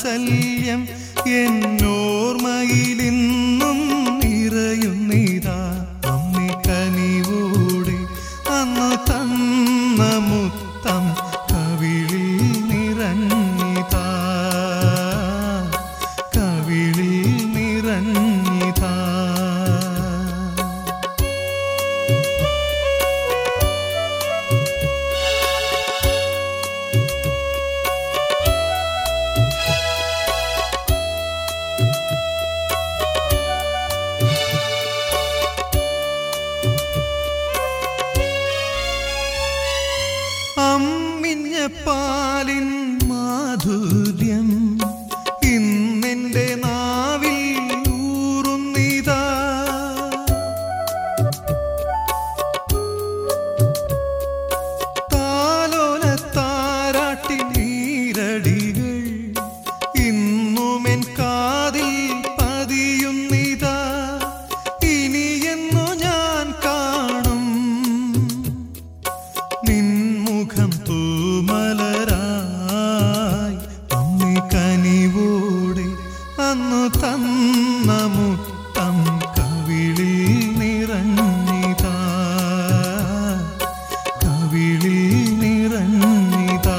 വാത്സല്യം എന്നോർമയിലിന്നും നിറയുന്നിതാ അമ്മി കനിവോടെ അന്ന് തന്ന മുത്തം കവിളിൽ നിറഞ്ഞിതാ കവിളിൽ നിറഞ്ഞിതാ അമ്മിഞ്ഞ പാലിൻ മാധുര്യം ഇന്നെന്റെ നാവിൽ ഊറുന്നിതാ താലോല താരാട്ടിൻ നീരടികൾ ഇന്നുമെൻ കാതിൽ പതിയുന്നിതാ ഇനിയെന്നു ഞാൻ കാണും നിൻമുഖം തൂമലരായി അമ്മി കനിവോടെ അന്നു തന്ന മുത്തം കവിളിൽ നിറഞ്ഞിതാ കവിളിൽ നിറഞ്ഞിതാ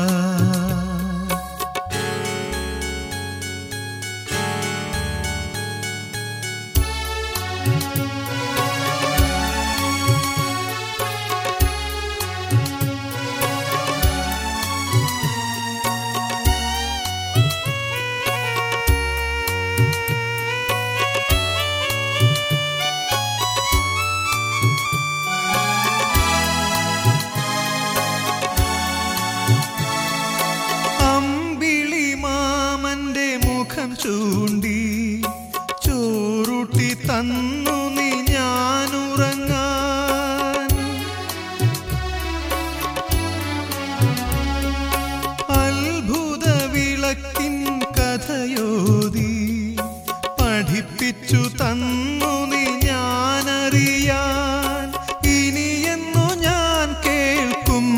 അമ്പിളി മാമന്റെ മുഖം ചൂണ്ടി ചോറുട്ടി തന്നു നീ ഞാനുറങ്ങാൻ അത്ഭുത വിളക്കിൻ കഥയോതി പഠിപ്പിച്ചു തന്നു നീ ഞാനറിയാൻ ഇനിയെന്നു ഞാൻ കേൾക്കും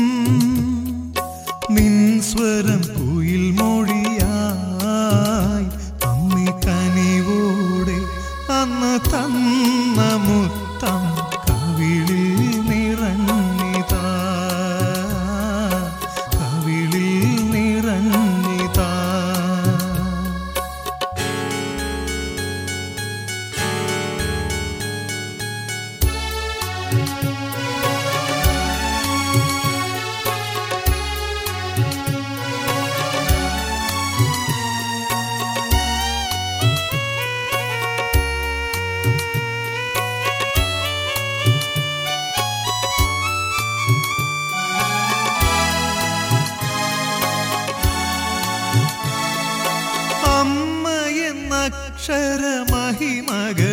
നിൻ സ്വരം കുയിൽ മൊഴിയായി അമ്മി കനിവോടെ അന്ന് തന്ന മുത്തം കവിളിൽ നിറഞ്ഞിതാ കവിളിൽ നിറഞ്ഞിതാ അമ്മ എന്നക്ഷര മഹിമകൾ